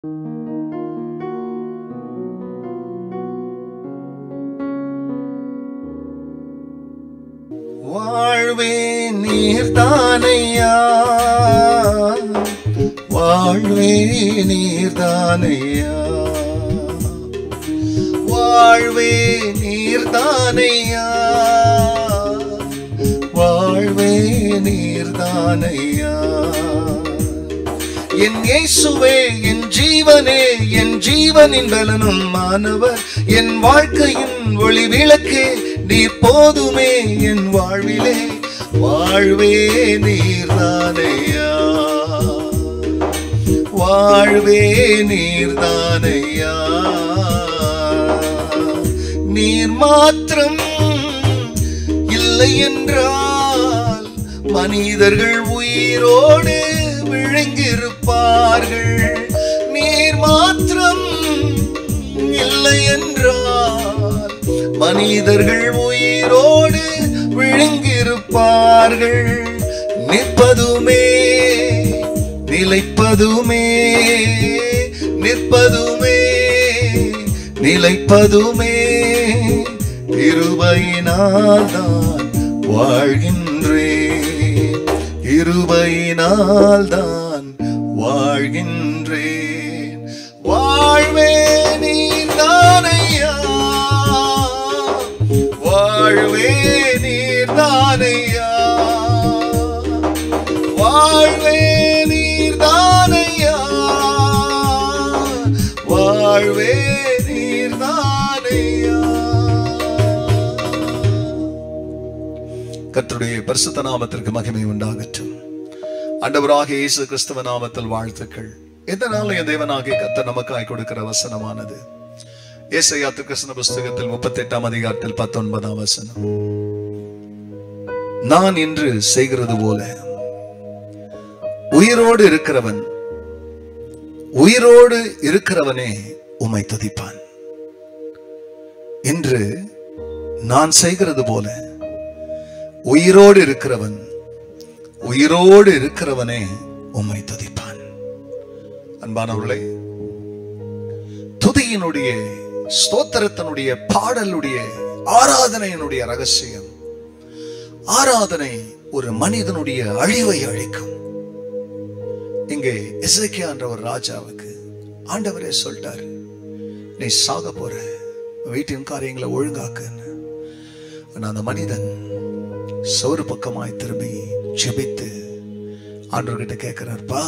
வாழ்வே நீர்தானையா வாழ்வே நீர்தானையா வாழ்வே நீர்தானையா வாழ்வே நீர்தானையா என் இயேசுவே என் ஜீவனே என் ஜீவனின் பலனும் மாணவர் என் வாழ்க்கையின் ஒளி விளக்கே நீர் போதுமே என் வாழ்விலே வாழ்வே நீர்தானையா வாழ்வே நீர்தானையா நீர் மாத்திரம் இல்லை என்றால் மனிதர்கள் உயிரோடு விழுங்கியிருப்பார்கள் நீர் மாத்திரம் இல்லை என்றால் மனிதர்கள் உயிரோடு விழுங்கியிருப்பார்கள் நிற்பதுமே நிலைப்பதுமே நிற்பதுமே நிலைப்பதுமே இருபையினால் தான் வாழ்கின்றேன் இருபையினால் தான் வாழ்கின்றேன் வாழ்வே நீர்தானையா வாழ்வே நீர்தானையா வாழ்வே நீர்தானையா வாழ்வே நீர்தானையா கர்த்தருடைய பரிசுத்த நாமத்திற்கு மகிமை உண்டாகட்டும் ஆண்டவராக இயேசு கிறிஸ்தவ நாமத்தில் வாழ்த்துக்கள் எதனால என் தேவனாகிய கர்த்தர் நமக்காய் கொடுக்கிற வசனமானது ஏசையா கிருஷ்ண புஸ்தகத்தில் முப்பத்தி எட்டாம் அதிகாரத்தில் பத்தொன்பதாம் வசனம் நான் இன்று செய்கிறது போல உயிரோடு இருக்கிறவன் உயிரோடு இருக்கிறவனே உம்மை துதிப்பான் இன்று நான் செய்கிறது போல உயிரோடு இருக்கிறவன் உயிரோடு இருக்கிறவனே உம்மை துதிப்பான் அன்பானவர்களே துதியினுடைய ஸ்தோத்திரத்தினுடைய பாடலுடைய ஆராதனையினுடைய ரகசியம் ஆராதனை ஒரு மனிதனுடைய அழிவை அழிக்கும் இங்கே இசைக்கியா என்ற ஒரு ராஜாவுக்கு ஆண்டவரே சொல்லிட்டாரு நீ சாக போற வீட்டின் காரியங்களை ஒழுங்காக்குன்னு ஆனா அந்த மனிதன் சோறு பக்கமாய் திரும்பி ஜெபித்து ஆண்டவர்கிட்ட கேட்கிறார்ப்பா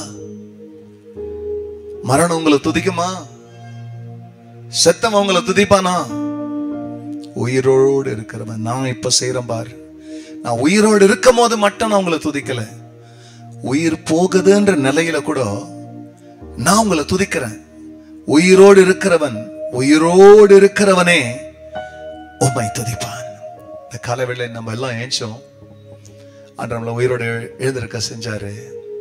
மரணம் உங்களை துதிக்குமா செத்தம் உங்களை துதிப்பானா உயிரோடு இருக்கிறவன் நான் இப்ப செய்யறேன் பாரு நான் உயிரோடு இருக்கும் போது மட்டும் நான் உங்களை துதிக்கல உயிர் போகுதுன்ற நிலையில கூட நான் உங்களை துதிக்கிறேன் உயிரோடு இருக்கிறவன் உயிரோடு இருக்கிறவனே உம்மை துதிப்பான் இந்த காலவேளை நம்ம எல்லாம் ஏஞ்சோம் அன்று நம்மளை உயிரோடு எழுந்திருக்க செஞ்சாரு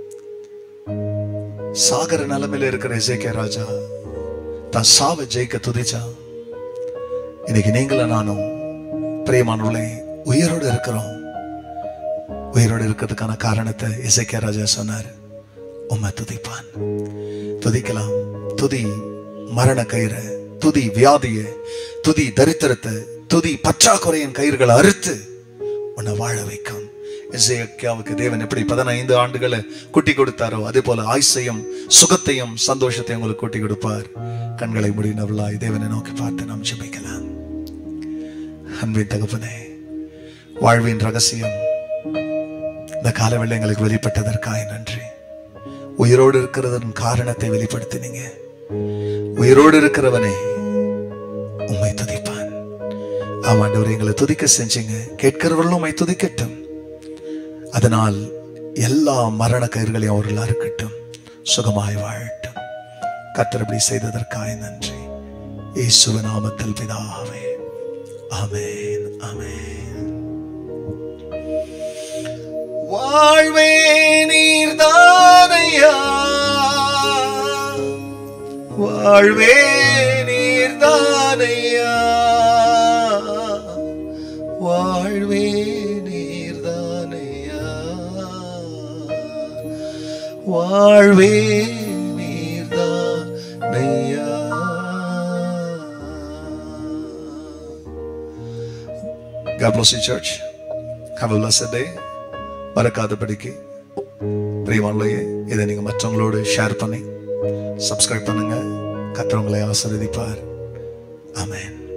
சாகர நிலைமையில இருக்கிற இசைக்கே ராஜா தான் சாவை ஜெயிக்க துதிச்சான் இன்னைக்கு நீங்களும் நானும் பிரியமானவர்களே உயிரோடு இருக்கிறோம் உயிரோடு இருக்கிறதுக்கான காரணத்தை இசைக்கே ராஜா சொன்னார் உம்மை துதிப்பான் துதிக்கலாம் துதி மரண கயிறு துதி வியாதிய துதி தரித்திரத்தை துதி பற்றாக்குறையின் கயிறுகளை அறுத்து உன்னை வாழ வைக்கும் இசையாவுக்கு தேவன் எப்படி பதினைந்து ஆண்டுகளை குட்டி கொடுத்தாரோ அதே போல ஆயுசையும் சுகத்தையும் சந்தோஷத்தையும் உங்களுக்கு கூட்டி கொடுப்பார் கண்களை முடினவர்களாய் தேவனை நோக்கி பார்த்து நாம் ஜெபிக்கலாம் அன்பின் தகப்பனே வாழ்வின் ரகசியம் இந்த காலவெள்ள எங்களுக்கு வெளிப்பட்டதற்காக நன்றி உயிரோடு இருக்கிறதன் காரணத்தை வெளிப்படுத்தினீங்க உயிரோடு இருக்கிறவனே உம்மை துதிப்பான் ஆமாண்டவர் எங்களை துதிக்க செஞ்சீங்க கேட்கிறவர்களும் உம்மை துதிக்கட்டும் அதனால் எல்லா மரண கயிறுகளையும் அவர்கள் அறுக்கட்டும் சுகமாய் வாழட்டும் கர்த்தர் இப்படி செய்ததற்காக நன்றி இயேசுவ நாமத்தில் பிதாவே ஆமென் ஆமென் வாழ்வே நீர்தானையா வாழ்வே நீர்தானையா வாழ்வே நீர்தானையா வாழ்வே நீர்தான் நையா God bless you, church. Have a blessed day. மறக்காதபடிக்கு பிரியமானே இதை நீங்க மற்றவங்களோடு ஷேர் பண்ணி சப்ஸ்கிரைப் பண்ணுங்க கத்தவங்களை ஆசீர்வதிப்பார் ஆமென்